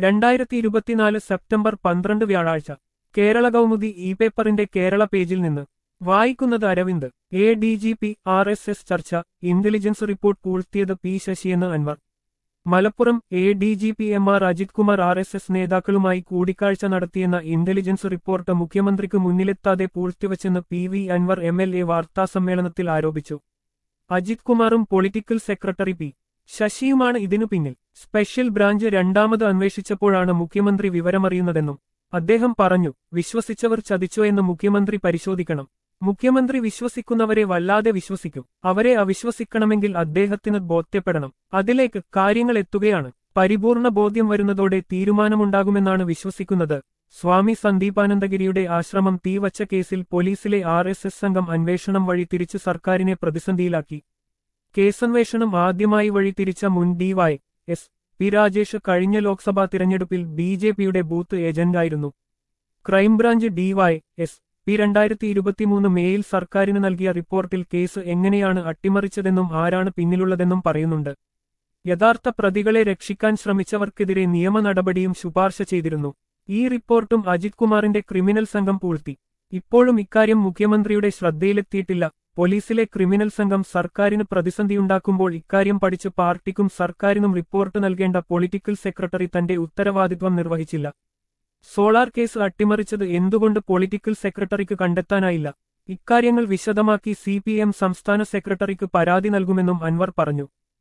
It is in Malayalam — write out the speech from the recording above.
രണ്ടായിരത്തി ഇരുപത്തിനാല് സെപ്റ്റംബർ പന്ത്രണ്ട് വ്യാഴാഴ്ച കേരള കൗമുദി ഇ പേപ്പറിന്റെ കേരള പേജിൽ നിന്ന് വായിക്കുന്നത് Aravind A D G P R S S ചർച്ച ഇന്റലിജൻസ് റിപ്പോർട്ട് പൂഴ്ത്തിയത് പി ശശിയെന്ന് Anvar Malappuram A D G P M R Ajith Kumar R S S നേതാക്കളുമായി കൂടിക്കാഴ്ച നടത്തിയെന്ന ഇന്റലിജൻസ് റിപ്പോർട്ട് മുഖ്യമന്ത്രിക്ക് മുന്നിലെത്താതെ പൂഴ്ത്തിവച്ചെന്ന് P V Anvar M L A വാർത്താസമ്മേളനത്തിൽ ആരോപിച്ചു അജിത് കുമാറും പൊളിറ്റിക്കൽ സെക്രട്ടറി പി ശശിയുമാണ് ഇതിനു പിന്നിൽ സ്പെഷ്യൽ ബ്രാഞ്ച് രണ്ടാമത് അന്വേഷിച്ചപ്പോഴാണ് മുഖ്യമന്ത്രി വിവരമറിയുന്നതെന്നും അദ്ദേഹം പറഞ്ഞു വിശ്വസിച്ചവർ ചതിച്ചോ എന്ന് മുഖ്യമന്ത്രി പരിശോധിക്കണം മുഖ്യമന്ത്രി വിശ്വസിക്കുന്നവരെ വല്ലാതെ വിശ്വസിക്കും അവരെ അവിശ്വസിക്കണമെങ്കിൽ അദ്ദേഹത്തിന് ബോധ്യപ്പെടണം അതിലേക്ക് കാര്യങ്ങൾ എത്തുകയാണ് പരിപൂർണ ബോധ്യം വരുന്നതോടെ തീരുമാനമുണ്ടാകുമെന്നാണ് വിശ്വസിക്കുന്നത് സ്വാമി സന്ദീപാനന്ദഗിരിയുടെ ആശ്രമം തീവച്ച കേസിൽ പോലീസിലെ ആർ എസ് എസ് സംഘം അന്വേഷണം വഴി തിരിച്ചു സർക്കാരിനെ പ്രതിസന്ധിയിലാക്കി കേസന്വേഷണം ആദ്യമായി വഴി തിരിച്ച മുൻ ഡിവൈ എസ് പി രാജേഷ് കഴിഞ്ഞ ലോക്സഭാ തിരഞ്ഞെടുപ്പിൽ ബി ജെ പിയുടെ ബൂത്ത് ഏജന്റായിരുന്നു ക്രൈംബ്രാഞ്ച് ഡിവൈ എസ് പി രണ്ടായിരത്തി ഇരുപത്തിമൂന്ന് മേയിൽ സർക്കാരിന് നൽകിയ റിപ്പോർട്ടിൽ കേസ് എങ്ങനെയാണ് അട്ടിമറിച്ചതെന്നും ആരാണ് പിന്നിലുള്ളതെന്നും പറയുന്നുണ്ട് യഥാർത്ഥ പ്രതികളെ രക്ഷിക്കാൻ ശ്രമിച്ചവർക്കെതിരെ നിയമ നടപടിയും ശുപാർശ ചെയ്തിരുന്നു ഈ റിപ്പോർട്ടും അജിത് കുമാറിന്റെ ക്രിമിനൽ സംഘം പൂഴ്ത്തി ഇപ്പോഴും ഇക്കാര്യം മുഖ്യമന്ത്രിയുടെ ശ്രദ്ധയിലെത്തിയിട്ടില്ല പോലീസിലെ ക്രിമിനൽ സംഘം സർക്കാരിന് പ്രതിസന്ധിയുണ്ടാക്കുമ്പോൾ ഇക്കാര്യം പഠിച്ച് പാർട്ടിക്കും സർക്കാരിനും റിപ്പോർട്ട് നൽകേണ്ട പൊളിറ്റിക്കൽ സെക്രട്ടറി തന്റെ ഉത്തരവാദിത്വം നിർവഹിച്ചില്ല സോളാർ കേസ് അട്ടിമറിച്ചത് എന്തുകൊണ്ട് പൊളിറ്റിക്കൽ സെക്രട്ടറിക്ക് കണ്ടെത്താനായില്ല ഇക്കാര്യങ്ങൾ വിശദമാക്കി സി സംസ്ഥാന സെക്രട്ടറിക്ക് പരാതി നൽകുമെന്നും അൻവർ പറഞ്ഞു